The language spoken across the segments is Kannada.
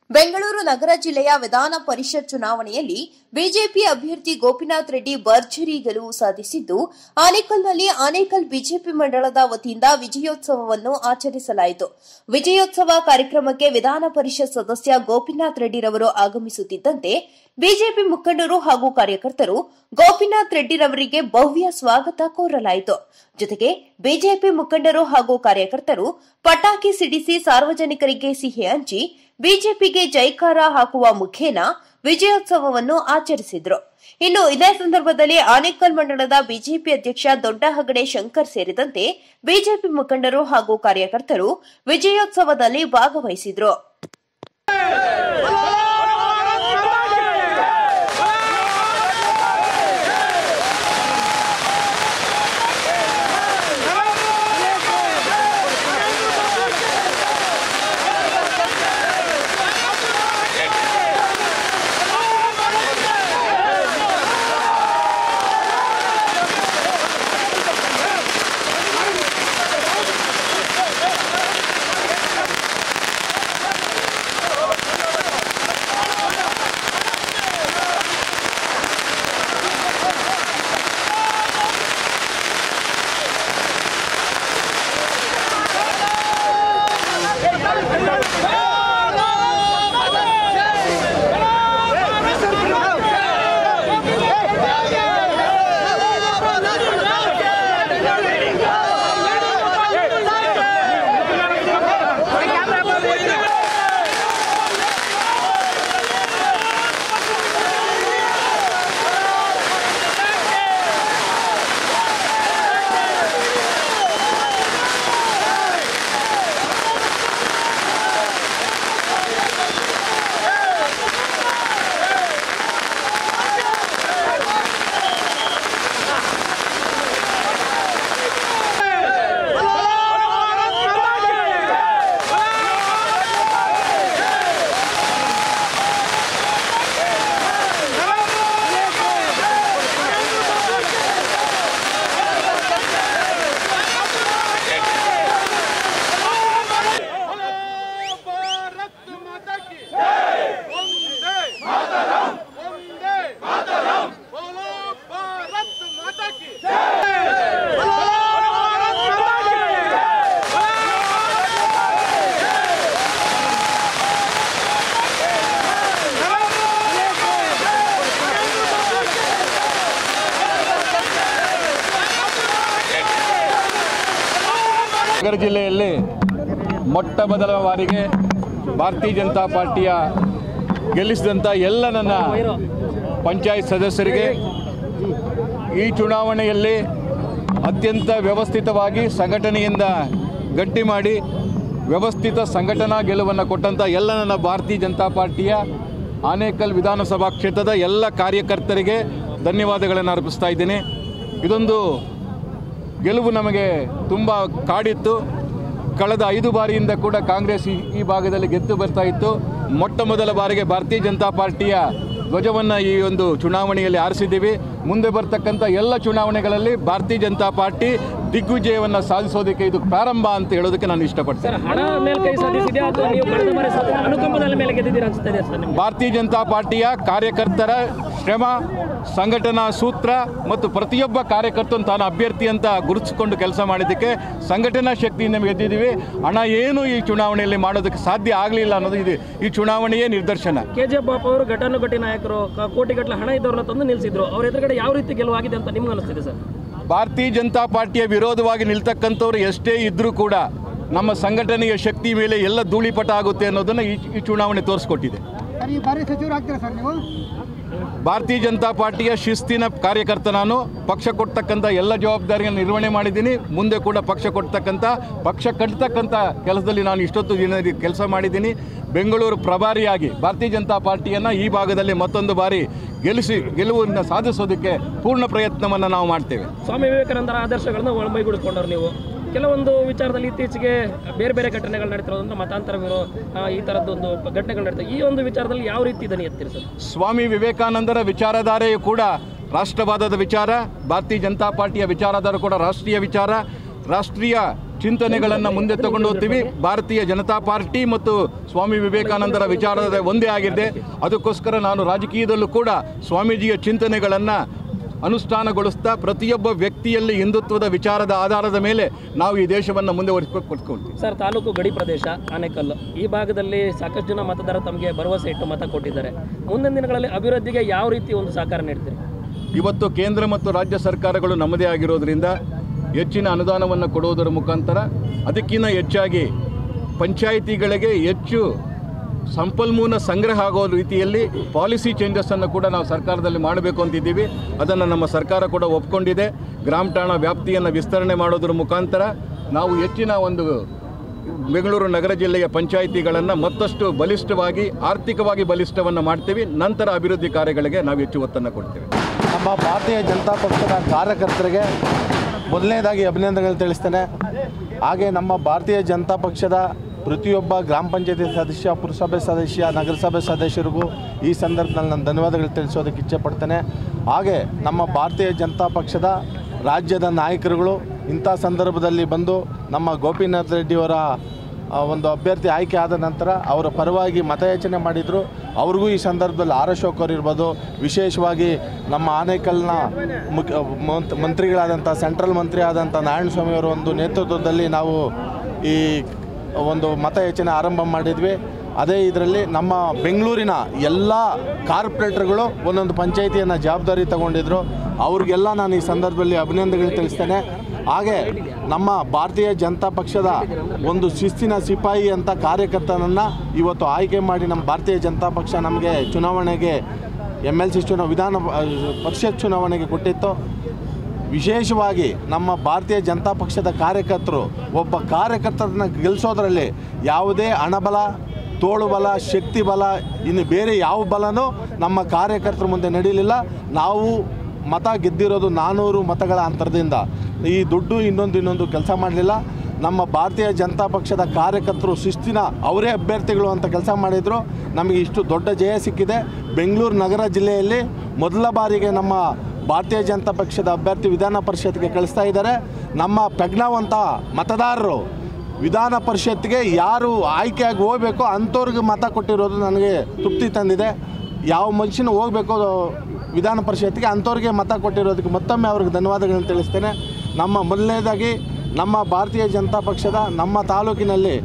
ಬೆಂಗಳೂರು ನಗರ ಜಿಲ್ಲೆಯ ವಿಧಾನ ಪರಿಷತ್ ಚುನಾವಣೆಯಲ್ಲಿ ಬಿಜೆಪಿ ಅಭ್ಯರ್ಥಿ ಗೋಪಿನಾಥ್ ರೆಡ್ಡಿ ಭರ್ಜರಿ ಗೆಲುವು ಸಾಧಿಸಿದ್ದು ಆನೇಕಲ್ನಲ್ಲಿ ಆನೇಕಲ್ ಬಿಜೆಪಿ ಮಂಡಳದ ವತಿಯಿಂದ ವಿಜಯೋತ್ಸವವನ್ನು ಆಚರಿಸಲಾಯಿತು ವಿಜಯೋತ್ಸವ ಕಾರ್ಯಕ್ರಮಕ್ಕೆ ವಿಧಾನ ಪರಿಷತ್ ಸದಸ್ಯ ಗೋಪಿನಾಥ್ ರೆಡ್ಡಿರವರು ಆಗಮಿಸುತ್ತಿದ್ದಂತೆ ಬಿಜೆಪಿ ಮುಖಂಡರು ಹಾಗೂ ಕಾರ್ಯಕರ್ತರು ಗೋಪಿನಾಥ್ ರೆಡ್ಡಿರವರಿಗೆ ಭವ್ಯ ಸ್ವಾಗತ ಕೋರಲಾಯಿತು ಜೊತೆಗೆ ಬಿಜೆಪಿ ಮುಖಂಡರು ಹಾಗೂ ಕಾರ್ಯಕರ್ತರು ಪಟಾಕಿ ಸಿಡಿಸಿ ಸಾರ್ವಜನಿಕರಿಗೆ ಸಿಹಿ ಹಂಚಿ ಬಿಜೆಪಿಗೆ ಜೈಕಾರ ಹಾಕುವ ಮುಖೇನ ವಿಜಯೋತ್ಸವವನ್ನು ಆಚರಿಸಿದ್ರು ಇನ್ನು ಇದೇ ಸಂದರ್ಭದಲ್ಲಿ ಆನೇಕಲ್ ಮಂಡಲದ ಬಿಜೆಪಿ ಅಧ್ಯಕ್ಷ ದೊಡ್ಡ ಹಗಡೆ ಶಂಕರ್ ಸೇರಿದಂತೆ ಬಿಜೆಪಿ ಮುಖಂಡರು ಹಾಗೂ ಕಾರ್ಯಕರ್ತರು ವಿಜಯೋತ್ಸವದಲ್ಲಿ ಭಾಗವಹಿಸಿದ್ರು भारत माता की वंदे मातरम वंदे मातरम बोलो भारत माता की बोलो भारत माता की ನಗರ ಜಿಲ್ಲೆಯಲ್ಲಿ ಮೊಟ್ಟ ಮೊದಲ ಬಾರಿಗೆ ಭಾರತೀಯ ಜನತಾ ಪಾರ್ಟಿಯ ಗೆಲ್ಲಿಸಿದಂಥ ಎಲ್ಲ ನನ್ನ ಪಂಚಾಯತ್ ಸದಸ್ಯರಿಗೆ ಈ ಚುನಾವಣೆಯಲ್ಲಿ ಅತ್ಯಂತ ವ್ಯವಸ್ಥಿತವಾಗಿ ಸಂಘಟನೆಯಿಂದ ಗಟ್ಟಿ ಮಾಡಿ ವ್ಯವಸ್ಥಿತ ಸಂಘಟನಾ ಗೆಲುವನ್ನು ಕೊಟ್ಟಂಥ ಎಲ್ಲ ನನ್ನ ಭಾರತೀಯ ಜನತಾ ಪಾರ್ಟಿಯ ಆನೇಕಲ್ ವಿಧಾನಸಭಾ ಕ್ಷೇತ್ರದ ಎಲ್ಲ ಕಾರ್ಯಕರ್ತರಿಗೆ ಧನ್ಯವಾದಗಳನ್ನು ಅರ್ಪಿಸ್ತಾ ಇದ್ದೀನಿ ಇದೊಂದು ಗೆಲುವು ನಮಗೆ ತುಂಬ ಕಾಡಿತ್ತು ಕಳೆದ ಐದು ಬಾರಿಯಿಂದ ಕೂಡ ಕಾಂಗ್ರೆಸ್ ಈ- ಈ ಭಾಗದಲ್ಲಿ ಗೆದ್ದು ಬರ್ತಾ ಇತ್ತು ಮೊಟ್ಟ ಮೊದಲ ಬಾರಿಗೆ ಭಾರತೀಯ ಜನತಾ ಪಾರ್ಟಿಯ ಧ್ವಜವನ್ನು ಈ ಒಂದು ಚುನಾವಣೆಯಲ್ಲಿ ಆರಿಸಿದ್ದೀವಿ ಮುಂದೆ ಬರ್ತಕ್ಕಂಥ ಎಲ್ಲ ಚುನಾವಣೆಗಳಲ್ಲಿ ಭಾರತೀಯ ಜನತಾ ಪಾರ್ಟಿ ದಿಗ್ವಿಜಯವನ್ನು ಸಾಧಿಸೋದಕ್ಕೆ ಇದು ಪ್ರಾರಂಭ ಅಂತ ಹೇಳೋದಕ್ಕೆ ನಾನು ಇಷ್ಟಪಡ್ತೇನೆ ಸರ್ ಹಣ ಮೇಲೆ ಕೈ ಸಾಧಿಸಿದೆಯಾ ಅಥವಾ ನೀವು ಕಳೆದ ಬಾರಿ ಸಾಧಿಸಿದ ಅನುಕಂಪದ ಮೇಲೆ ಗೆದ್ದಿದ್ದೀರಾ ಅನಿಸ್ತಾ ಇದೆ ಸರ್ ನಿಮ್ಗೆ ಭಾರತೀಯ ಜನತಾ ಪಾರ್ಟಿಯ ಕಾರ್ಯಕರ್ತರ ಶ್ರಮ ಸಂಘಟನಾ ಸೂತ್ರ ಮತ್ತು ಪ್ರತಿಯೊಬ್ಬ ಕಾರ್ಯಕರ್ತನು ತಾನು ಅಭ್ಯರ್ಥಿ ಅಂತ ಗುರುತಿಸಿಕೊಂಡು ಕೆಲಸ ಮಾಡಿದ್ದಕ್ಕೆ ಸಂಘಟನಾ ಶಕ್ತಿಯಿಂದ ಗೆದ್ದಿದ್ದೀವಿ ಹಣ ಏನು ಈ ಚುನಾವಣೆಯಲ್ಲಿ ಮಾಡೋದಕ್ಕೆ ಸಾಧ್ಯ ಆಗಲಿಲ್ಲ ಅನ್ನೋದು ಇದು ಈ ಚುನಾವಣೆಯೇ ನಿದರ್ಶನ ಕೆ ಜಿ ಎಫ್ ಬಾಪ ಅವರು ಘಟಾನುಘಟಿ ನಾಯಕರು ಕ- ಕೋಟಿಗಟ್ಟಲೆ ಹಣ ಇದ್ದವ್ರನ್ನ ತಂದು ನಿಲ್ಲಿಸಿದ್ರು ಅವ್ರ ಎದುರುಗಡೆ ಯಾವ ರೀತಿ ಗೆಲುವಾಗಿದೆ ಅಂತ ನಿಮ್ಗೆ ಅನಿಸ್ತಿದೆ ಸರ್ ಭಾರತೀಯ ಜನತಾ ಪಾರ್ಟಿಯ ವಿರೋಧವಾಗಿ ನಿಲ್ತಕ್ಕಂಥವ್ರು ಎಷ್ಟೇ ಇದ್ದರೂ ಕೂಡ ನಮ್ಮ ಸಂಘಟನೆಯ ಶಕ್ತಿ ಮೇಲೆ ಎಲ್ಲ ಧೂಳಿಪಟ ಆಗುತ್ತೆ ಅನ್ನೋದನ್ನು ಈ ಈ ಚುನಾವಣೆ ತೋರಿಸ್ಕೊಟ್ಟಿದೆ ಸರ್ ಈ ಬಾರಿ ಸಚಿವರಾಗ್ತೀರಾ ಸರ್ ನೀವು ಭಾರತೀಯ ಜನತಾ ಪಾರ್ಟಿಯ ಶಿಸ್ತಿನ ಕಾರ್ಯಕರ್ತ ನಾನು ಪಕ್ಷ ಕೊಡ್ತಕ್ಕಂಥ ಎಲ್ಲ ಜವಾಬ್ದಾರಿಯನ್ನು ನಿರ್ವಹಣೆ ಮಾಡಿದ್ದೀನಿ ಮುಂದೆ ಕೂಡ ಪಕ್ಷ ಕೊಡ್ತಕ್ಕಂಥ ಪಕ್ಷ ಕಟ್ತಕ್ಕಂಥ ಕೆಲಸದಲ್ಲಿ ನಾನು ಇಷ್ಟೊತ್ತು ದಿನ ಕೆಲಸ ಮಾಡಿದ್ದೀನಿ ಬೆಂಗಳೂರು ಪ್ರಭಾರಿಯಾಗಿ ಭಾರತೀಯ ಜನತಾ ಪಾರ್ಟಿಯನ್ನು ಈ ಭಾಗದಲ್ಲಿ ಮತ್ತೊಂದು ಬಾರಿ ಗೆಲ್ಲಿಸಿ ಗೆಲುವನ್ನು ಸಾಧಿಸೋದಕ್ಕೆ ಪೂರ್ಣ ಪ್ರಯತ್ನವನ್ನು ನಾವು ಮಾಡ್ತೇವೆ ಸ್ವಾಮಿ ವಿವೇಕಾನಂದರ ಆದರ್ಶಗಳನ್ನ ಒಳ ಮೈಗೂಡಿಸ್ಕೊಂಡವ್ರು ನೀವು ಕೆಲವೊಂದು ವಿಚಾರದಲ್ಲಿ ಇತ್ತೀಚೆಗೆ ಬೇರೆ ಬೇರೆ ಘಟನೆಗಳು ನಡೀತಿರೋದ್ರಿಂದ ಮತಾಂತರ ವಿರೋ ಆ, ಈ ಥರದ್ದೊಂದು ಘಟನೆಗಳು ನಡೀತವೆ ಈ ಒಂದು ವಿಚಾರದಲ್ಲಿ ಯಾವ ರೀತಿ ಇದನ್ನು ಎತ್ತೀರಿ ಸರ್ ಸ್ವಾಮಿ ವಿವೇಕಾನಂದರ ವಿಚಾರಧಾರೆಯು ಕೂಡ ರಾಷ್ಟ್ರವಾದದ ವಿಚಾರ ಭಾರತೀಯ ಜನತಾ ಪಾರ್ಟಿಯ ವಿಚಾರಧಾರೆ ಕೂಡ ರಾಷ್ಟ್ರೀಯ ವಿಚಾರ ರಾಷ್ಟ್ರೀಯ ಚಿಂತನೆಗಳನ್ನು ಮುಂದೆ ತಗೊಂಡು ಹೋಗ್ತೀವಿ ಭಾರತೀಯ ಜನತಾ ಪಾರ್ಟಿ ಮತ್ತು ಸ್ವಾಮಿ ವಿವೇಕಾನಂದರ ವಿಚಾರದ ಒಂದೇ ಆಗಿದೆ ಅದಕ್ಕೋಸ್ಕರ ನಾನು ರಾಜಕೀಯದಲ್ಲೂ ಕೂಡ ಸ್ವಾಮೀಜಿಯ ಚಿಂತನೆಗಳನ್ನು ಅನುಷ್ಠಾನಗೊಳಿಸ್ತಾ ಪ್ರತಿಯೊಬ್ಬ ವ್ಯಕ್ತಿಯಲ್ಲಿ ಹಿಂದುತ್ವದ ವಿಚಾರದ ಆಧಾರದ ಮೇಲೆ ನಾವು ಈ ದೇಶವನ್ನು ಮುಂದೆ ಕೊಡ್ಕೊಳ್ತೀವಿ ಸರ್ ತಾಲೂಕು ಗಡಿ ಪ್ರದೇಶ ಆನೆಕಲ್ಲು ಈ ಭಾಗದಲ್ಲಿ ಸಾಕಷ್ಟು ಜನ ಮತದಾರ ತಮಗೆ ಭರವಸೆ ಇಟ್ಟು ಮತ ಕೊಟ್ಟಿದ್ದಾರೆ ಮುಂದಿನ ದಿನಗಳಲ್ಲಿ ಅಭಿವೃದ್ಧಿಗೆ ಯಾವ ರೀತಿ ಒಂದು ಸಹಕಾರ ನೀಡ್ತೀರಿ ಇವತ್ತು ಕೇಂದ್ರ ಮತ್ತು ರಾಜ್ಯ ಸರ್ಕಾರಗಳು ನಮ್ಮದೇ ಆಗಿರೋದ್ರಿಂದ ಹೆಚ್ಚಿನ ಅನುದಾನವನ್ನು ಕೊಡುವುದರ ಮುಖಾಂತರ ಅದಕ್ಕಿಂತ ಹೆಚ್ಚಾಗಿ ಪಂಚಾಯಿತಿಗಳಿಗೆ ಹೆಚ್ಚು ಸಂಪನ್ಮೂಲ ಸಂಗ್ರಹ ಆಗೋ ರೀತಿಯಲ್ಲಿ ಪಾಲಿಸಿ ಚೇಂಜಸ್ಸನ್ನು ಕೂಡ ನಾವು ಸರ್ಕಾರದಲ್ಲಿ ಮಾಡಬೇಕು ಅಂತಿದ್ದೀವಿ ಅದನ್ನು ನಮ್ಮ ಸರ್ಕಾರ ಕೂಡ ಒಪ್ಕೊಂಡಿದೆ ಗ್ರಾಮ ಠಾಣಾ ವ್ಯಾಪ್ತಿಯನ್ನು ವಿಸ್ತರಣೆ ಮಾಡೋದ್ರ ಮುಖಾಂತರ ನಾವು ಹೆಚ್ಚಿನ ಒಂದು ಬೆಂಗಳೂರು ನಗರ ಜಿಲ್ಲೆಯ ಪಂಚಾಯಿತಿಗಳನ್ನು ಮತ್ತಷ್ಟು ಬಲಿಷ್ಠವಾಗಿ ಆರ್ಥಿಕವಾಗಿ ಬಲಿಷ್ಠವನ್ನು ಮಾಡ್ತೀವಿ ನಂತರ ಅಭಿವೃದ್ಧಿ ಕಾರ್ಯಗಳಿಗೆ ನಾವು ಹೆಚ್ಚು ಒತ್ತನ್ನು ಕೊಡ್ತೀವಿ ನಮ್ಮ ಭಾರತೀಯ ಜನತಾ ಪಕ್ಷದ ಕಾರ್ಯಕರ್ತರಿಗೆ ಮೊದಲನೇದಾಗಿ ಅಭಿನಂದನೆಗಳು ತಿಳಿಸ್ತೇನೆ ಹಾಗೆ ನಮ್ಮ ಭಾರತೀಯ ಜನತಾ ಪಕ್ಷದ ಪ್ರತಿಯೊಬ್ಬ ಗ್ರಾಮ ಪಂಚಾಯತಿ ಸದಸ್ಯ ಪುರಸಭೆ ಸದಸ್ಯ ನಗರಸಭೆ ಸದಸ್ಯರಿಗೂ ಈ ಸಂದರ್ಭದಲ್ಲಿ ನಾನು ಧನ್ಯವಾದಗಳು ತಿಳಿಸೋದಕ್ಕೆ ಇಚ್ಛೆಪಡ್ತೇನೆ ಹಾಗೆ ನಮ್ಮ ಭಾರತೀಯ ಜನತಾ ಪಕ್ಷದ ರಾಜ್ಯದ ನಾಯಕರುಗಳು ಇಂಥ ಸಂದರ್ಭದಲ್ಲಿ ಬಂದು ನಮ್ಮ ಗೋಪಿನಾಥ್ ರೆಡ್ಡಿಯವರ ಆ, ಒಂದು ಅಭ್ಯರ್ಥಿ ಆಯ್ಕೆ ಆದ ನಂತರ ಅವರ ಪರವಾಗಿ ಮತಯಾಚನೆ ಮಾಡಿದರು ಅವ್ರಿಗೂ ಈ ಸಂದರ್ಭದಲ್ಲಿ ಆರ್ ಅಶೋಕ್ ಅವರು ಇರ್ಬೋದು ವಿಶೇಷವಾಗಿ ನಮ್ಮ ಆನೇಕಲ್ನ ಮುಖ್ಯ ಮಂತ್- ಮಂತ್ರಿಗಳಾದಂಥ ಸೆಂಟ್ರಲ್ ಮಂತ್ರಿ ಆದಂಥ ನಾರಾಯಣಸ್ವಾಮಿ ಅವರ ಒಂದು ನೇತೃತ್ವದಲ್ಲಿ ನಾವು ಈ ಒಂದು ಮತಯಾಚನೆ ಆರಂಭ ಮಾಡಿದ್ವಿ ಅದೇ ಇದರಲ್ಲಿ ನಮ್ಮ ಬೆಂಗಳೂರಿನ ಎಲ್ಲ ಕಾರ್ಪೊರೇಟರ್ಗಳು ಒಂದೊಂದು ಪಂಚಾಯಿತಿಯನ್ನು ಜವಾಬ್ದಾರಿ ತಗೊಂಡಿದ್ರು ಅವ್ರಿಗೆಲ್ಲ ನಾನು ಈ ಸಂದರ್ಭದಲ್ಲಿ ಅಭಿನಂದನೆಗಳು ತಿಳಿಸ್ತೇನೆ ಹಾಗೆ ನಮ್ಮ ಭಾರತೀಯ ಜನತಾ ಪಕ್ಷದ ಒಂದು ಶಿಸ್ತಿನ ಸಿಪಾಯಿ ಅಂತ ಕಾರ್ಯಕರ್ತನನ್ನು ಇವತ್ತು ಆಯ್ಕೆ ಮಾಡಿ ನಮ್ಮ ಭಾರತೀಯ ಜನತಾ ಪಕ್ಷ ನಮಗೆ ಚುನಾವಣೆಗೆ ಎಮ್ ಎಲ್ ಸಿ ಚುನಾವ ವಿಧಾನ ಪರಿಷತ್ ಚುನಾವಣೆಗೆ ಕೊಟ್ಟಿತ್ತು ವಿಶೇಷವಾಗಿ ನಮ್ಮ ಭಾರತೀಯ ಜನತಾ ಪಕ್ಷದ ಕಾರ್ಯಕರ್ತರು ಒಬ್ಬ ಕಾರ್ಯಕರ್ತರನ್ನ ಗೆಲ್ಲಿಸೋದ್ರಲ್ಲಿ ಯಾವುದೇ ಹಣಬಲ ತೋಳುಬಲ ಶಕ್ತಿ ಬಲ ಇನ್ನು ಬೇರೆ ಯಾವ ಬಲನೂ ನಮ್ಮ ಕಾರ್ಯಕರ್ತರ ಮುಂದೆ ನಡೀಲಿಲ್ಲ ನಾವು ಮತ ಗೆದ್ದಿರೋದು ನಾನ್ನೂರು ಮತಗಳ ಅಂತರದಿಂದ ಈ ದುಡ್ಡು ಇನ್ನೊಂದು ಇನ್ನೊಂದು ಕೆಲಸ ಮಾಡಲಿಲ್ಲ ನಮ್ಮ ಭಾರತೀಯ ಜನತಾ ಪಕ್ಷದ ಕಾರ್ಯಕರ್ತರು ಶಿಸ್ತಿನ ಅವರೇ ಅಭ್ಯರ್ಥಿಗಳು ಅಂತ ಕೆಲಸ ಮಾಡಿದರು ನಮಗೆ ಇಷ್ಟು ದೊಡ್ಡ ಜಯ ಸಿಕ್ಕಿದೆ ಬೆಂಗಳೂರು ನಗರ ಜಿಲ್ಲೆಯಲ್ಲಿ ಮೊದಲ ಬಾರಿಗೆ ನಮ್ಮ ಭಾರತೀಯ ಜನತಾ ಪಕ್ಷದ ಅಭ್ಯರ್ಥಿ ವಿಧಾನ ಪರಿಷತ್ಗೆ ಕಳಿಸ್ತಾ ಇದ್ದಾರೆ ನಮ್ಮ ಪ್ರಜ್ಞಾವಂತ ಮತದಾರರು ವಿಧಾನ ಪರಿಷತ್ಗೆ ಯಾರು ಆಯ್ಕೆಯಾಗಿ ಹೋಗಬೇಕೋ ಅಂಥವ್ರಿಗೆ ಮತ ಕೊಟ್ಟಿರೋದು ನನಗೆ ತೃಪ್ತಿ ತಂದಿದೆ ಯಾವ ಮನುಷ್ಯನ ಹೋಗಬೇಕು ವಿಧಾನ ಪರಿಷತ್ಗೆ ಅಂಥವ್ರಿಗೆ ಮತ ಕೊಟ್ಟಿರೋದಕ್ಕೆ ಮತ್ತೊಮ್ಮೆ ಅವ್ರಿಗೆ ಧನ್ಯವಾದಗಳನ್ನು ತಿಳಿಸ್ತೇನೆ ನಮ್ಮ ಮೊದಲನೇದಾಗಿ ನಮ್ಮ ಭಾರತೀಯ ಜನತಾ ಪಕ್ಷದ ನಮ್ಮ ತಾಲೂಕಿನಲ್ಲಿ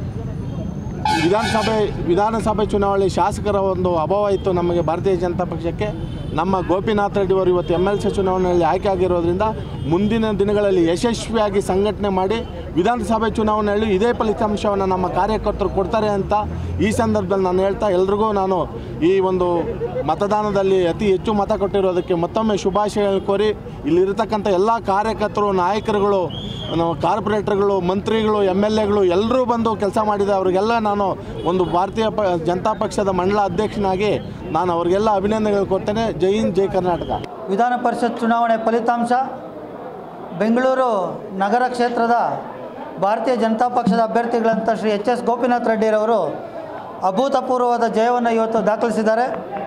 ವಿಧಾನಸಭೆ ವಿಧಾನಸಭೆ ಚುನಾವಣೆ ಶಾಸಕರ ಒಂದು ಅಭಾವ ಇತ್ತು ನಮಗೆ ಭಾರತೀಯ ಜನತಾ ಪಕ್ಷಕ್ಕೆ ನಮ್ಮ ಗೋಪಿನಾಥ್ ರೆಡ್ಡಿ ಅವರು ಇವತ್ತು ಎಮ್ ಎಲ್ ಸಿ ಚುನಾವಣೆಯಲ್ಲಿ ಆಯ್ಕೆ ಆಗಿರೋದ್ರಿಂದ ಮುಂದಿನ ದಿನಗಳಲ್ಲಿ ಯಶಸ್ವಿಯಾಗಿ ಸಂಘಟನೆ ಮಾಡಿ ವಿಧಾನಸಭೆ ಚುನಾವಣೆಯಲ್ಲಿ ಇದೇ ಫಲಿತಾಂಶವನ್ನು ನಮ್ಮ ಕಾರ್ಯಕರ್ತರು ಕೊಡ್ತಾರೆ ಅಂತ ಈ ಸಂದರ್ಭದಲ್ಲಿ ನಾನು ಹೇಳ್ತಾ ಎಲ್ರಿಗೂ ನಾನು ಈ ಒಂದು ಮತದಾನದಲ್ಲಿ ಅತಿ ಹೆಚ್ಚು ಮತ ಕೊಟ್ಟಿರೋದಕ್ಕೆ ಮತ್ತೊಮ್ಮೆ ಶುಭಾಶಯಗಳು ಕೋರಿ ಇಲ್ಲಿರತಕ್ಕಂಥ ಎಲ್ಲ ಕಾರ್ಯಕರ್ತರು ನಾಯಕರುಗಳು ನಾವು ಕಾರ್ಪೊರೇಟರ್ಗಳು ಮಂತ್ರಿಗಳು ಎಮ್ ಎಲ್ ಎಗಳು ಎಲ್ಲರೂ ಬಂದು ಕೆಲಸ ಮಾಡಿದ ಅವರಿಗೆಲ್ಲ ನಾನು ಒಂದು ಭಾರತೀಯ ಪ ಜನತಾ ಪಕ್ಷದ ಮಂಡಲ ಅಧ್ಯಕ್ಷನಾಗಿ ನಾನು ಅವರಿಗೆಲ್ಲ ಅಭಿನಂದನೆಗಳು ಕೊಡ್ತೇನೆ ಜೈ ಹಿಂದ್ ಜೈ ಕರ್ನಾಟಕ ವಿಧಾನ ಪರಿಷತ್ ಚುನಾವಣೆ ಫಲಿತಾಂಶ ಬೆಂಗಳೂರು ನಗರ ಕ್ಷೇತ್ರದ ಭಾರತೀಯ ಜನತಾ ಪಕ್ಷದ ಅಭ್ಯರ್ಥಿಗಳಂತ ಶ್ರೀ ಎಚ್ ಎಸ್ ಗೋಪಿನಾಥ್ ರೆಡ್ಡಿರವರು ಅಭೂತಪೂರ್ವವಾದ ಜಯವನ್ನು ಇವತ್ತು ದಾಖಲಿಸಿದ್ದಾರೆ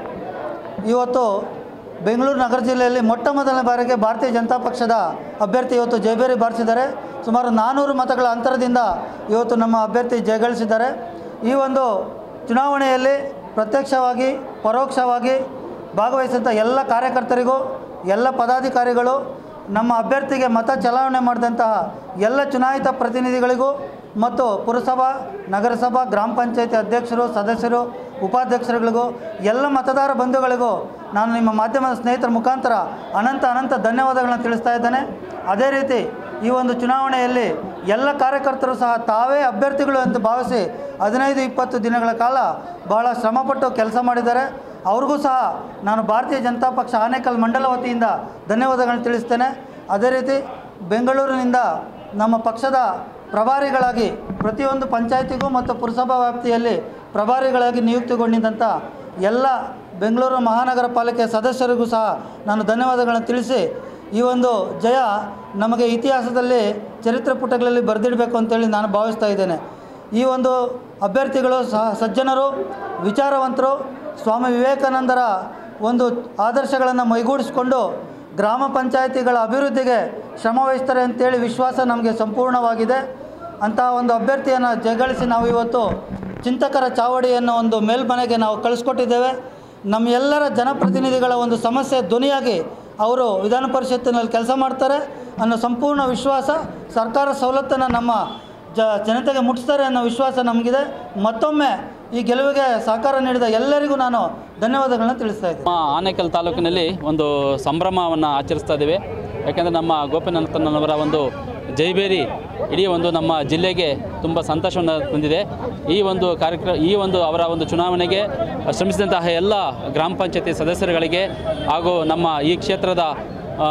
ಇವತ್ತು ಬೆಂಗಳೂರು ನಗರ ಜಿಲ್ಲೆಯಲ್ಲಿ ಮೊಟ್ಟ ಮೊದಲನೇ ಬಾರಿಗೆ ಭಾರತೀಯ ಜನತಾ ಪಕ್ಷದ ಅಭ್ಯರ್ಥಿ ಇವತ್ತು ಜಯಬೇರಿ ಬಾರಿಸಿದ್ದಾರೆ ಸುಮಾರು ನಾನ್ನೂರು ಮತಗಳ ಅಂತರದಿಂದ ಇವತ್ತು ನಮ್ಮ ಅಭ್ಯರ್ಥಿ ಜಯಗಳಿಸಿದ್ದಾರೆ ಈ ಒಂದು ಚುನಾವಣೆಯಲ್ಲಿ ಪ್ರತ್ಯಕ್ಷವಾಗಿ ಪರೋಕ್ಷವಾಗಿ ಭಾಗವಹಿಸಿದಂಥ ಎಲ್ಲ ಕಾರ್ಯಕರ್ತರಿಗೂ ಎಲ್ಲ ಪದಾಧಿಕಾರಿಗಳು ನಮ್ಮ ಅಭ್ಯರ್ಥಿಗೆ ಮತ ಚಲಾವಣೆ ಮಾಡಿದಂತಹ ಎಲ್ಲ ಚುನಾಯಿತ ಪ್ರತಿನಿಧಿಗಳಿಗೂ ಮತ್ತು ಪುರಸಭಾ ನಗರಸಭಾ ಗ್ರಾಮ ಪಂಚಾಯತಿ ಅಧ್ಯಕ್ಷರು ಸದಸ್ಯರು ಉಪಾಧ್ಯಕ್ಷರುಗಳಿಗೂ ಎಲ್ಲ ಮತದಾರ ಬಂಧುಗಳಿಗೂ ನಾನು ನಿಮ್ಮ ಮಾಧ್ಯಮದ ಸ್ನೇಹಿತರ ಮುಖಾಂತರ ಅನಂತ ಅನಂತ ಧನ್ಯವಾದಗಳನ್ನ ತಿಳಿಸ್ತಾ ಇದ್ದೇನೆ ಅದೇ ರೀತಿ ಈ ಒಂದು ಚುನಾವಣೆಯಲ್ಲಿ ಎಲ್ಲ ಕಾರ್ಯಕರ್ತರು ಸಹ ತಾವೇ ಅಭ್ಯರ್ಥಿಗಳು ಎಂದು ಭಾವಿಸಿ ಹದಿನೈದು ಇಪ್ಪತ್ತು ದಿನಗಳ ಕಾಲ ಬಹಳ ಶ್ರಮಪಟ್ಟು ಕೆಲಸ ಮಾಡಿದ್ದಾರೆ ಅವ್ರಿಗೂ ಸಹ ನಾನು ಭಾರತೀಯ ಜನತಾ ಪಕ್ಷ ಆನೇಕಲ್ ಮಂಡಲ ವತಿಯಿಂದ ಧನ್ಯವಾದಗಳನ್ನು ತಿಳಿಸ್ತೇನೆ ಅದೇ ರೀತಿ ಬೆಂಗಳೂರಿನಿಂದ ನಮ್ಮ ಪಕ್ಷದ ಪ್ರಭಾರಿಗಳಾಗಿ ಪ್ರತಿಯೊಂದು ಪಂಚಾಯತಿಗೂ ಮತ್ತು ಪುರಸಭಾ ವ್ಯಾಪ್ತಿಯಲ್ಲಿ ಪ್ರಭಾರಿಗಳಾಗಿ ನಿಯುಕ್ತಿಗೊಂಡಿದ್ದಂಥ ಎಲ್ಲ ಬೆಂಗಳೂರು ಮಹಾನಗರ ಪಾಲಿಕೆ ಸದಸ್ಯರಿಗೂ ಸಹ ನಾನು ಧನ್ಯವಾದಗಳನ್ನು ತಿಳಿಸಿ ಈ ಒಂದು ಜಯ ನಮಗೆ ಇತಿಹಾಸದಲ್ಲಿ ಚರಿತ್ರೆ ಪುಟಗಳಲ್ಲಿ ಬರೆದಿಡಬೇಕು ಅಂತೇಳಿ ನಾನು ಭಾವಿಸ್ತಾ ಇದ್ದೇನೆ ಈ ಒಂದು ಅಭ್ಯರ್ಥಿಗಳು ಸಹ ಸಜ್ಜನರು ವಿಚಾರವಂತರು ಸ್ವಾಮಿ ವಿವೇಕಾನಂದರ ಒಂದು ಆದರ್ಶಗಳನ್ನು ಮೈಗೂಡಿಸಿಕೊಂಡು ಗ್ರಾಮ ಪಂಚಾಯಿತಿಗಳ ಅಭಿವೃದ್ಧಿಗೆ ಶ್ರಮ ವಹಿಸ್ತಾರೆ ಅಂತೇಳಿ ವಿಶ್ವಾಸ ನಮಗೆ ಸಂಪೂರ್ಣವಾಗಿದೆ ಅಂತಹ ಒಂದು ಅಭ್ಯರ್ಥಿಯನ್ನು ಜಯಗಳಿಸಿ ನಾವು ಇವತ್ತು ಚಿಂತಕರ ಚಾವಡಿಯನ್ನು ಒಂದು ಮೇಲ್ಮನೆಗೆ ನಾವು ಕಳಿಸ್ಕೊಟ್ಟಿದ್ದೇವೆ ನಮ್ಮ ಎಲ್ಲರ ಜನಪ್ರತಿನಿಧಿಗಳ ಒಂದು ಸಮಸ್ಯೆ ಧ್ವನಿಯಾಗಿ ಅವರು ವಿಧಾನ ಪರಿಷತ್ತಿನಲ್ಲಿ ಕೆಲಸ ಮಾಡ್ತಾರೆ ಅನ್ನೋ ಸಂಪೂರ್ಣ ವಿಶ್ವಾಸ ಸರ್ಕಾರ ಸವಲತ್ತನ್ನು ನಮ್ಮ ಜ ಜನತೆಗೆ ಮುಟ್ಟಿಸ್ತಾರೆ ಅನ್ನೋ ವಿಶ್ವಾಸ ನಮಗಿದೆ ಮತ್ತೊಮ್ಮೆ ಈ ಗೆಲುವಿಗೆ ಸಹಕಾರ ನೀಡಿದ ಎಲ್ಲರಿಗೂ ನಾನು ಧನ್ಯವಾದಗಳನ್ನ ತಿಳಿಸ್ತಾ ಇದ್ದೀನಿ ನಮ್ಮ ಆನೇಕಲ್ ತಾಲೂಕಿನಲ್ಲಿ ಒಂದು ಸಂಭ್ರಮವನ್ನು ಆಚರಿಸ್ತಾ ಇದ್ದೇವೆ ಯಾಕೆಂದರೆ ನಮ್ಮ ಗೋಪಿನಾಥನವರ ಒಂದು ಜೈಬೇರಿ ಇಡೀ ಒಂದು ನಮ್ಮ ಜಿಲ್ಲೆಗೆ ತುಂಬ ಸಂತೋಷವನ್ನು ತಂದಿದೆ ಈ ಒಂದು ಕಾರ್ಯಕ್ರಮ ಈ ಒಂದು ಅವರ ಒಂದು ಚುನಾವಣೆಗೆ ಶ್ರಮಿಸಿದಂತಹ ಎಲ್ಲ ಗ್ರಾಮ ಪಂಚಾಯತಿ ಸದಸ್ಯರುಗಳಿಗೆ ಹಾಗೂ ನಮ್ಮ ಈ ಕ್ಷೇತ್ರದ ಆ,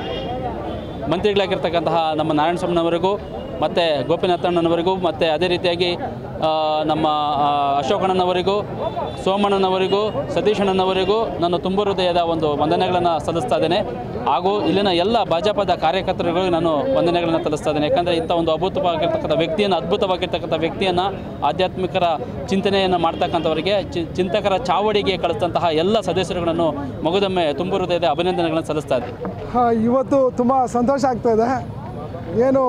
ಮಂತ್ರಿಗಳಾಗಿರ್ತಕ್ಕಂತಹ ನಮ್ಮ ನಾರಾಯಣಸ್ವಾಮಿನವರಿಗೂ ಮತ್ತು ಗೋಪಿನಾಥಣ್ಣನವರಿಗೂ ಮತ್ತು ಅದೇ ರೀತಿಯಾಗಿ ಆ, ನಮ್ಮ ಆ, ಅಶೋಕಣ್ಣನವರಿಗೂ ಸೋಮಣ್ಣನವರಿಗೂ ಸತೀಶಣ್ಣನವರಿಗೂ ನಾನು ತುಂಬ ಹೃದಯದ ಒಂದು ವಂದನೆಗಳನ್ನು ಸಲ್ಲಿಸ್ತಾ ಇದ್ದೇನೆ ಹಾಗೂ ಇಲ್ಲಿನ ಎಲ್ಲ ಭಾಜಪದ ಕಾರ್ಯಕರ್ತರುಗಳಿಗೂ ನಾನು ವಂದನೆಗಳನ್ನು ಸಲ್ಲಿಸ್ತಾ ಇದ್ದೇನೆ ಯಾಕಂದರೆ ಇಂಥ ಒಂದು ಅದ್ಭುತವಾಗಿರ್ತಕ್ಕಂಥ ವ್ಯಕ್ತಿಯನ್ನು ಅದ್ಭುತವಾಗಿರ್ತಕ್ಕಂಥ ವ್ಯಕ್ತಿಯನ್ನು ಆಧ್ಯಾತ್ಮಿಕರ ಚಿಂತನೆಯನ್ನು ಮಾಡ್ತಕ್ಕಂಥವರಿಗೆ ಚಿ ಚಿಂತಕರ ಚಾವಡಿಗೆ ಕಳಿಸಿದಂತಹ ಎಲ್ಲ ಸದಸ್ಯರುಗಳನ್ನು ಮಗುದೊಮ್ಮೆ ತುಂಬ ಹೃದಯದ ಅಭಿನಂದನೆಗಳನ್ನು ಸಲ್ಲಿಸ್ತಾ ಇದ್ದೇನೆ ಹಾ, ಇವತ್ತು ತುಂಬ ಸಂತೋಷ ಆಗ್ತಾ ಇದೆ ಏನು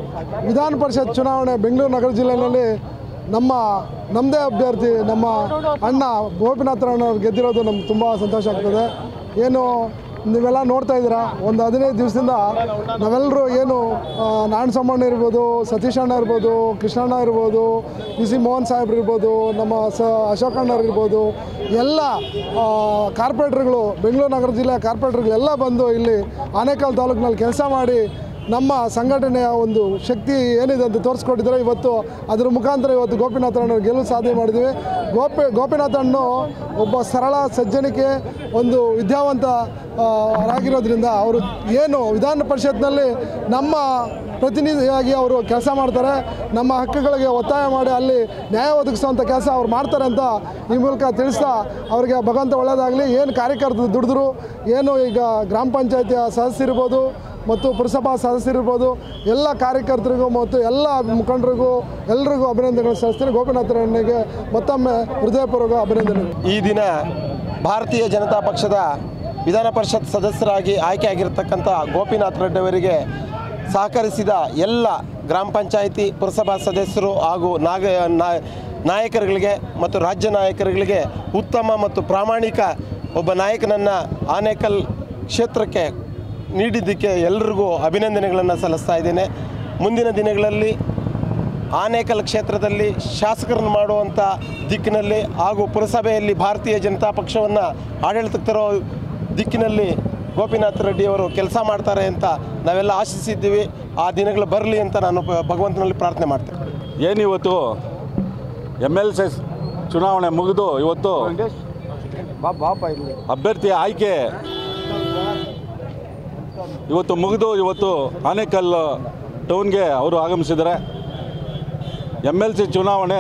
ವಿಧಾನ ಪರಿಷತ್ ಚುನಾವಣೆ ಬೆಂಗಳೂರು ನಗರ ಜಿಲ್ಲೆಯಲ್ಲಿ ನಮ್ಮ ನಮ್ಮದೇ ಅಭ್ಯರ್ಥಿ ನಮ್ಮ ಅಣ್ಣ ಗೋಪಿನಾಥರಣ್ಣವ್ರು ಗೆದ್ದಿರೋದು ನಮ್ಗೆ ತುಂಬ ಸಂತೋಷ ಆಗ್ತದೆ ಏನು ನೀವೆಲ್ಲ ನೋಡ್ತಾ ಇದ್ದೀರಾ ಒಂದು ಹದಿನೈದು ದಿವಸದಿಂದ ನಾವೆಲ್ಲರೂ ಏನು ಆ, ನಾರಾಯಣಸ್ವಾಮಣ್ಣ ಇರ್ಬೋದು ಸತೀಶ್ ಅಣ್ಣ ಇರ್ಬೋದು ಕೃಷ್ಣಣ್ಣ ಇರ್ಬೋದು ಪಿ ಸಿ ಮೋಹನ್ ಸಾಹೇಬ್ರು ಇರ್ಬೋದು ನಮ್ಮ ಸ ಅಶೋಕಣ್ಣವ್ರು ಇರ್ಬೋದು ಎಲ್ಲ ಆ, ಕಾರ್ಪೊರೇಟ್ರುಗಳು ಬೆಂಗಳೂರು ನಗರ ಜಿಲ್ಲೆಯ ಕಾರ್ಪೊರೇಟ್ರುಗಳು ಎಲ್ಲ ಬಂದು ಇಲ್ಲಿ ಆನೇಕಲ್ ತಾಲೂಕಿನಲ್ಲಿ ಕೆಲಸ ಮಾಡಿ ನಮ್ಮ ಸಂಘಟನೆಯ ಒಂದು ಶಕ್ತಿ ಏನಿದೆ ಅಂತ ತೋರಿಸ್ಕೊಟ್ಟಿದ್ದಾರೆ ಇವತ್ತು ಅದರ ಮುಖಾಂತರ ಇವತ್ತು ಗೋಪಿನಾಥಣ್ಣ ಗೆಲುವು ಸಾಧನೆ ಮಾಡಿದ್ದೀವಿ ಗೋಪಿ ಗೋಪಿನಾಥಣ್ಣು ಒಬ್ಬ ಸರಳ ಸಜ್ಜನಿಕೆ ಒಂದು ವಿದ್ಯಾವಂತ ಆ, ರಾಗಿರೋದ್ರಿಂದ ಅವರು ಏನು ವಿಧಾನ ಪರಿಷತ್ನಲ್ಲಿ ನಮ್ಮ ಪ್ರತಿನಿಧಿಯಾಗಿ ಅವರು ಕೆಲಸ ಮಾಡ್ತಾರೆ ನಮ್ಮ ಹಕ್ಕುಗಳಿಗೆ ಒತ್ತಾಯ ಮಾಡಿ ಅಲ್ಲಿ ನ್ಯಾಯ ಒದಗಿಸುವಂಥ ಕೆಲಸ ಅವ್ರು ಮಾಡ್ತಾರೆ ಅಂತ ಈ ಮೂಲಕ ತಿಳಿಸ್ತಾ ಅವರಿಗೆ ಭಗವಂತ ಒಳ್ಳೆಯದಾಗಲಿ ಏನು ಕಾರ್ಯಕರ್ತರು ದುಡಿದ್ರು ಏನು ಈಗ ಗ್ರಾಮ ಪಂಚಾಯತಿಯ ಸದಸ್ಯರಿರ್ಬೋದು ಮತ್ತು ಪುರಸಭಾ ಸದಸ್ಯರಿರ್ಬೋದು ಎಲ್ಲ ಕಾರ್ಯಕರ್ತರಿಗೂ ಮತ್ತು ಎಲ್ಲ ಮುಖಂಡರಿಗೂ ಎಲ್ರಿಗೂ ಅಭಿನಂದನೆಗಳು ಸಲ್ಲಿಸ್ತೀನಿ ಗೋಪಿನಾಥರಣ್ಣಗೆ ಮತ್ತೊಮ್ಮೆ ಹೃದಯಪೂರ್ವಕ ಅಭಿನಂದನೆಗಳು ಈ ದಿನ ಭಾರತೀಯ ಜನತಾ ಪಕ್ಷದ ವಿಧಾನ ಪರಿಷತ್ ಸದಸ್ಯರಾಗಿ ಆಯ್ಕೆಯಾಗಿರ್ತಕ್ಕಂಥ ಗೋಪಿನಾಥ್ ರೆಡ್ಡಿ ಅವರಿಗೆ ಸಹಕರಿಸಿದ ಎಲ್ಲ ಗ್ರಾಮ ಪಂಚಾಯಿತಿ ಪುರಸಭಾ ಸದಸ್ಯರು ಹಾಗೂ ನಾಗ ನಾ- ನಾಯಕರುಗಳಿಗೆ ಮತ್ತು ರಾಜ್ಯ ನಾಯಕರುಗಳಿಗೆ ಉತ್ತಮ ಮತ್ತು ಪ್ರಾಮಾಣಿಕ ಒಬ್ಬ ನಾಯಕನನ್ನು ಆನೇಕಲ್ ಕ್ಷೇತ್ರಕ್ಕೆ ನೀಡಿದ್ದಕ್ಕೆ ಎಲ್ಲರಿಗೂ ಅಭಿನಂದನೆಗಳನ್ನು ಸಲ್ಲಿಸ್ತಾ ಇದ್ದೇನೆ ಮುಂದಿನ ದಿನಗಳಲ್ಲಿ ಆನೇಕಲ್ ಕ್ಷೇತ್ರದಲ್ಲಿ ಶಾಸಕರನ್ನು ಮಾಡುವಂಥ ದಿಕ್ಕಿನಲ್ಲಿ ಹಾಗೂ ಪುರಸಭೆಯಲ್ಲಿ ಭಾರತೀಯ ಜನತಾ ಪಕ್ಷವನ್ನು ಆಡಳಿತಕ್ಕೆ ತರೋ ದಿಕ್ಕಿನಲ್ಲಿ ಗೋಪಿನಾಥ್ ರೆಡ್ಡಿಯವರು ಕೆಲಸ ಮಾಡ್ತಾರೆ ಅಂತ ನಾವೆಲ್ಲ ಆಶಿಸಿದ್ದೀವಿ ಆ ದಿನಗಳು ಬರಲಿ ಅಂತ ನಾನು ಪ- ಭಗವಂತನಲ್ಲಿ ಪ್ರಾರ್ಥನೆ ಮಾಡ್ತೇನೆ ಏನಿವತ್ತು ಎಮ್ ಎಲ್ ಸಿ ಚುನಾವಣೆ ಮುಗಿದು ಇವತ್ತು ಅಭ್ಯರ್ಥಿ ಆಯ್ಕೆ ಇವತ್ತು ಮುಗಿದು ಇವತ್ತು ಆನೇಕಲ್ ಟೌನ್ಗೆ ಅವರು ಆಗಮಿಸಿದ್ದಾರೆ ಎಮ್ ಎಲ್ ಸಿ ಚುನಾವಣೆ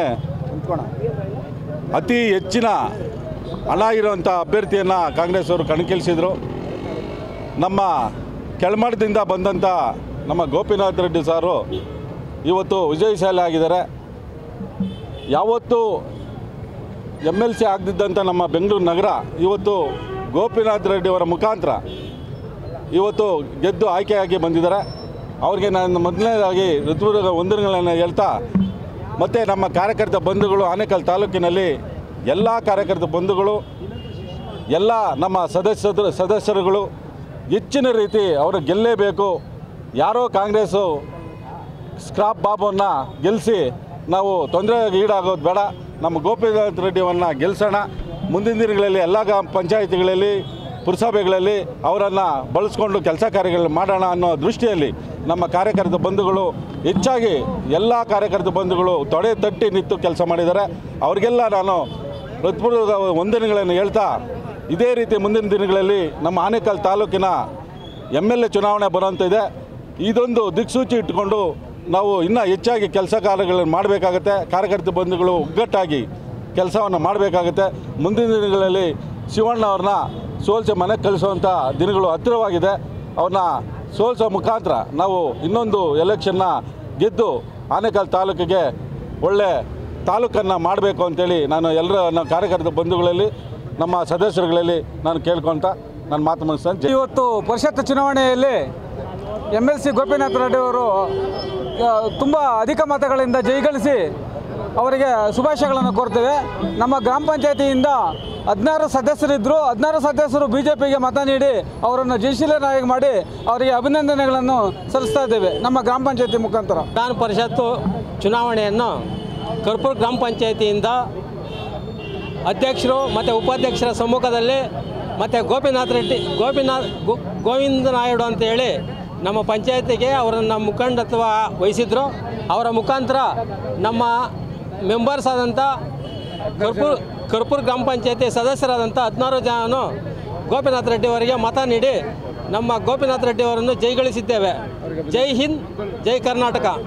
ಅತಿ ಹೆಚ್ಚಿನ ಹಣ ಇರುವಂಥ ಅಭ್ಯರ್ಥಿಯನ್ನು ಕಾಂಗ್ರೆಸ್ ಅವರು ಕಣಕ್ಕಿಳಿಸಿದರು ನಮ್ಮ ಕೆಳಮಟ್ಟದಿಂದ ಬಂದಂಥ ನಮ್ಮ ಗೋಪಿನಾಥ್ ರೆಡ್ಡಿ ಸಾರು ಇವತ್ತು ವಿಜಯಶಾಲಿ ಆಗಿದ್ದಾರೆ ಯಾವತ್ತೂ ಎಮ್ ಎಲ್ ಸಿ ಆಗದಿದ್ದಂಥ ನಮ್ಮ ಬೆಂಗಳೂರು ನಗರ ಇವತ್ತು ಗೋಪಿನಾಥ್ ರೆಡ್ಡಿ ಅವರ ಮುಖಾಂತರ ಇವತ್ತು ಗೆದ್ದು ಆಯ್ಕೆಯಾಗಿ ಬಂದಿದ್ದಾರೆ ಅವ್ರಿಗೆ ನಾನು ಮೊದಲನೇದಾಗಿ ಋತುವಿನ ವಂದನೆಗಳನ್ನು ಹೇಳ್ತಾ ಮತ್ತು ನಮ್ಮ ಕಾರ್ಯಕರ್ತ ಬಂಧುಗಳು ಆನೇಕಲ್ ತಾಲೂಕಿನಲ್ಲಿ ಎಲ್ಲ ಕಾರ್ಯಕರ್ತ ಬಂಧುಗಳು ಎಲ್ಲ ನಮ್ಮ ಸದಸ್ಯರು ಸದಸ್ಯರುಗಳು ಹೆಚ್ಚಿನ ರೀತಿ ಅವರು ಗೆಲ್ಲೇಬೇಕು ಯಾರೋ ಕಾಂಗ್ರೆಸ್ಸು ಸ್ಕ್ರಾಪ್ ಬಾಬುವನ್ನು ಗೆಲ್ಲಿಸಿ ನಾವು ತೊಂದರೆಗೆ ಈಡಾಗೋದು ಬೇಡ ನಮ್ಮ ಗೋಪಿನಾಥ್ ರೆಡ್ಡಿಯನ್ನು ಗೆಲ್ಲಿಸೋಣ ಮುಂದಿನ ದಿನಗಳಲ್ಲಿ ಎಲ್ಲ ಗ್ರಾಮ ಪಂಚಾಯಿತಿಗಳಲ್ಲಿ ಪುರಸಭೆಗಳಲ್ಲಿ ಅವರನ್ನು ಬಳಸ್ಕೊಂಡು ಕೆಲಸ ಕಾರ್ಯಗಳು ಮಾಡೋಣ ಅನ್ನೋ ದೃಷ್ಟಿಯಲ್ಲಿ ನಮ್ಮ ಕಾರ್ಯಕರ್ತ ಬಂಧುಗಳು ಹೆಚ್ಚಾಗಿ ಎಲ್ಲ ಕಾರ್ಯಕರ್ತ ಬಂಧುಗಳು ತೊಡೆ ತಟ್ಟಿ ನಿಂತು ಕೆಲಸ ಮಾಡಿದ್ದಾರೆ ಅವರಿಗೆಲ್ಲ ನಾನು ಹೃತ್ಪೂರ್ವಕ ವಂದನೆಗಳನ್ನು ಹೇಳ್ತಾ ಇದೇ ರೀತಿ ಮುಂದಿನ ದಿನಗಳಲ್ಲಿ ನಮ್ಮ ಆನೇಕಲ್ ತಾಲೂಕಿನ ಎಮ್ ಎಲ್ ಎ ಚುನಾವಣೆ ಬರುವಂತಿದೆ ಇದೊಂದು ದಿಕ್ಸೂಚಿ ಇಟ್ಕೊಂಡು ನಾವು ಇನ್ನೂ ಹೆಚ್ಚಾಗಿ ಕೆಲಸ ಕಾರ್ಯಗಳನ್ನು ಮಾಡಬೇಕಾಗತ್ತೆ ಕಾರ್ಯಕರ್ತ ಬಂಧುಗಳು ಒಗ್ಗಟ್ಟಾಗಿ ಕೆಲಸವನ್ನು ಮಾಡಬೇಕಾಗತ್ತೆ ಮುಂದಿನ ದಿನಗಳಲ್ಲಿ ಶಿವಣ್ಣ ಅವ್ರನ್ನ ಸೋಲ್ಸಿ ಮನೆಗೆ ಕಳಿಸುವಂಥ ದಿನಗಳು ಹತ್ತಿರವಾಗಿದೆ ಅವ್ರನ್ನ ಸೋಲ್ಸೋ ಮುಖಾಂತರ ನಾವು ಇನ್ನೊಂದು ಎಲೆಕ್ಷನ್ನ ಗೆದ್ದು ಆನೇಕಲ್ ತಾಲೂಕಿಗೆ ಒಳ್ಳೆ ತಾಲೂಕನ್ನು ಮಾಡಬೇಕು ಅಂತೇಳಿ ನಾನು ಎಲ್ಲರ ನಮ್ಮ ಕಾರ್ಯಕರ್ತ ಬಂಧುಗಳಲ್ಲಿ ನಮ್ಮ ಸದಸ್ಯರುಗಳಲ್ಲಿ ನಾನು ಕೇಳ್ಕೊತ ನನ್ನ ಮಾತು ಮುಗಿಸ್ತೇನೆ ಜೈ- ಇವತ್ತು ಪರಿಷತ್ ಚುನಾವಣೆಯಲ್ಲಿ M L C Gopinath Reddy ಅವರು ತುಂಬ ಅಧಿಕ ಮತಗಳಿಂದ ಜಯಗಳಿಸಿ ಅವರಿಗೆ ಶುಭಾಶಯಗಳನ್ನು ಕೋರ್ತೇವೆ ನಮ್ಮ ಗ್ರಾಮ ಪಂಚಾಯತಿಯಿಂದ ಹದಿನಾರು ಸದಸ್ಯರಿದ್ದರು ಹದಿನಾರು ಸದಸ್ಯರು ಬಿ ಜೆ ಪಿಗೆ ಮತ ನೀಡಿ ಅವರನ್ನು ಜಯಶೀಲನಾಗಿ ಮಾಡಿ ಅವರಿಗೆ ಅಭಿನಂದನೆಗಳನ್ನು ಸಲ್ಲಿಸ್ತಾ ಇದ್ದೇವೆ ನಮ್ಮ ಗ್ರಾಮ ಪಂಚಾಯತಿ ಮುಖಾಂತರ ವಿಧಾನ ಪರಿಷತ್ತು ಚುನಾವಣೆಯನ್ನು ಕರ್ಪೂರ್ ಗ್ರಾಮ ಪಂಚಾಯತಿಯಿಂದ ಅಧ್ಯಕ್ಷರು ಮತ್ತು ಉಪಾಧ್ಯಕ್ಷರ ಸಮ್ಮುಖದಲ್ಲಿ ಮತ್ತು ಗೋಪಿನಾಥ್ ರೆಡ್ಡಿ ಗೋಪಿನಾಥ್ ಗೋ ಗೋವಿಂದ ನಾಯ್ಡು ಅಂತೇಳಿ ನಮ್ಮ ಪಂಚಾಯತಿಗೆ ಅವರನ್ನು ಮುಖಂಡತ್ವ ವಹಿಸಿದ್ರು ಅವರ ಮುಖಾಂತರ ನಮ್ಮ ಮೆಂಬರ್ಸ್ ಆದಂಥ ಕರ್ಪೂರ್ ಕರ್ಪೂರ್ ಗ್ರಾಮ ಪಂಚಾಯತಿ ಸದಸ್ಯರಾದಂಥ ಹದಿನಾರು ಜನನು ಗೋಪಿನಾಥ್ ರೆಡ್ಡಿ ಅವರಿಗೆ ಮತ ನೀಡಿ ನಮ್ಮ ಗೋಪಿನಾಥ್ ರೆಡ್ಡಿ ಅವರನ್ನು ಜೈಗಳಿಸಿದ್ದೇವೆ ಜೈ ಹಿಂದ್ ಜೈ ಕರ್ನಾಟಕ